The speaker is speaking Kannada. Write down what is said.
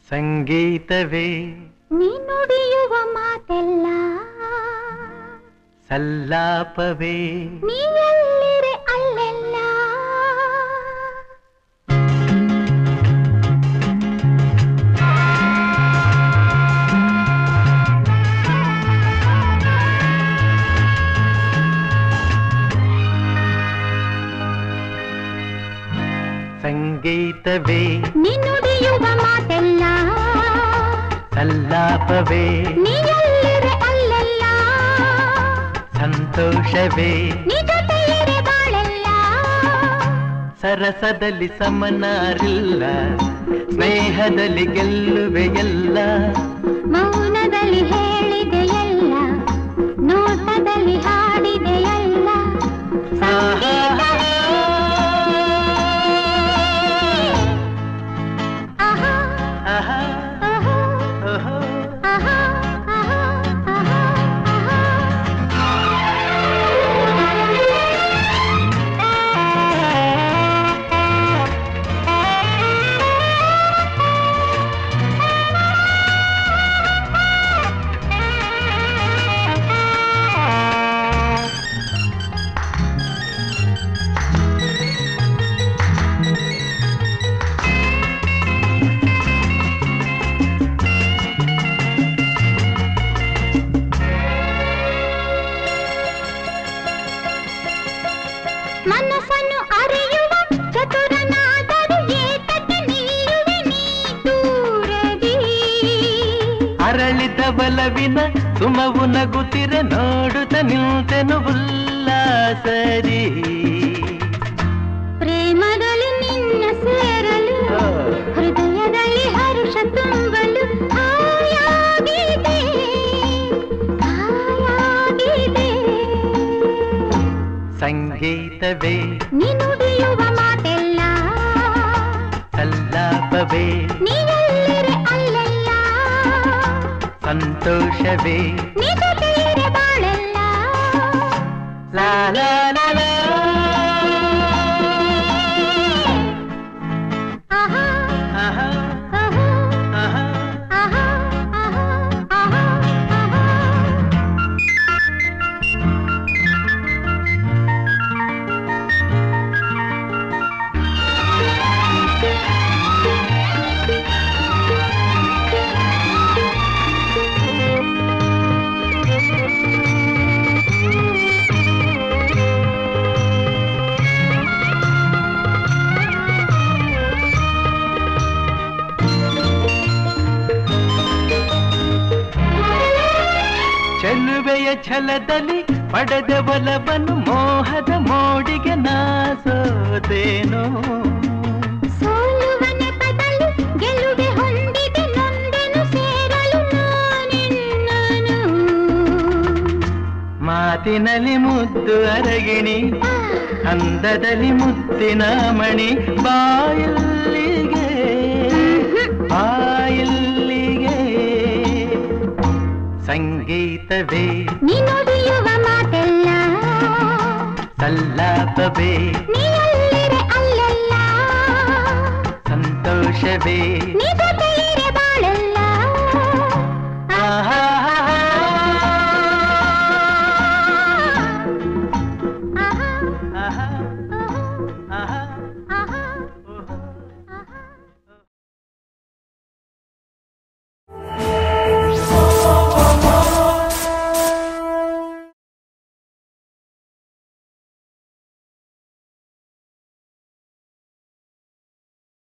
ಸಂಗೀತವೇ ನೀ ನುಡಿಯುವ ಮಾತೆಲ್ಲ ಸಲ್ಲಾಪವೇ ನೀ ಎಲ್ಲಿರೆ ಅಲ್ಲೆಲ್ಲ ಸಂಗೀತವೇ ನೀ ನುಡಿಯುವ ಮಾತೆಲ್ಲ ಸಲ್ಲಾಪವೇ ನೀ ಎಲ್ಲಿರೆ ಅಲ್ಲೆಲ್ಲ ಸಂತೋಷವೇ ನೀ ಜೊತೆ ಇರೆ ಬಾಳೆಲ್ಲ ಸರಸದಲ್ಲಿ ಸಮನಾರಿಲ್ಲ ಸ್ನೇಹದಲ್ಲಿ ಗೆಲ್ಲುವೆ ಎಲ್ಲ ಮೌನದಲ್ಲಿ ಹೇಳಿದೆ ಎಲ್ಲ ನೋಟದಲ್ಲಿ ಹಾಡಿದೆ ಎಲ್ಲ ಸಂಗೀತವೇ. ಆಹಾ, ಆಹಾ, ಆಹಾ, ಓಹೋ. ಆಹಾ, ಆಹಾ, ಆಹಾ, ಮನಸ್ಸನ್ನು ಅರಿಯುವ ಚತುರನಾದರೂ ಏತಕ್ಕೆ ನಿಲ್ಲುವೆ ನೀ ದೂರದಿ ಅರಳಿದ ಬಲವಿನ ಸುಮವು ನಗುತ್ತಿರೆ ನೋಡುತ್ತ ನಿಂತೆನು ಉಲ್ಲಾಸರಿ ಪ್ರೇಮದಲ್ಲಿ ನಿನ್ನ ಸೇರಲು ಹೃದಯದಲ್ಲಿ ಹರುಷ ತುಂಬಲು ಹಾಯಾಗಿದೆ ಹಾಯಾಗಿದೆ ಸಂಗೀತವೇ ನೀ ನುಡಿಯುವ ಮಾತೆಲ್ಲ ಸಲ್ಲಾಪವೇ ನೀ ಎಲ್ಲಿರೆ ಅಲ್ಲೆಲ್ಲ ಸಂತೋಷವೇ ನೀ ಜೊತೆ ಇರೆ ಬಾಳೆಲ್ಲ ಲಾ ಲಾ ಲಾ ಲಾ. ಆಹಾ ಆಹಾ, ಆಹಾ ಆಹಾ. ಆಹಾ ಆಹಾ ಆಹಾ ಆಹಾ ಚೆಲುವೆಯ ಛಲದಲ್ಲಿ ಪಡೆದ ಬಲವನ್ನು ಮೋಹದ ಮೋಡಿಗೆ ನಾಸೋದೇನೋ ಸೋಲುವ ನೆಪದಲ್ಲಿ ಗೆಲುವೆ ಹೊಂದಿದೆ ನೊಂದೆನು ಸೇರಲು ನಾನಿನ್ನನು ಮಾತಿನಲ್ಲಿ ಮುದ್ದು ಅರಗಿಣಿ ಅಂದದಲ್ಲಿ ಮುತ್ತಿನ ಮಣಿ ಬಾಯಲ್ಲಿಗೆ ಬಾಯಲ್ಲಿಗೆ ಸಂಗೀತವೇ ನೀ ನುಡಿಯುವ ಮಾತೆಲ್ಲ ಸಲ್ಲಾಪವೇ ನೀ ಎಲ್ಲಿರೆ ಅಲ್ಲೆಲ್ಲ ಸಂತೋಷವೇ ನೀ ಜೊತೆ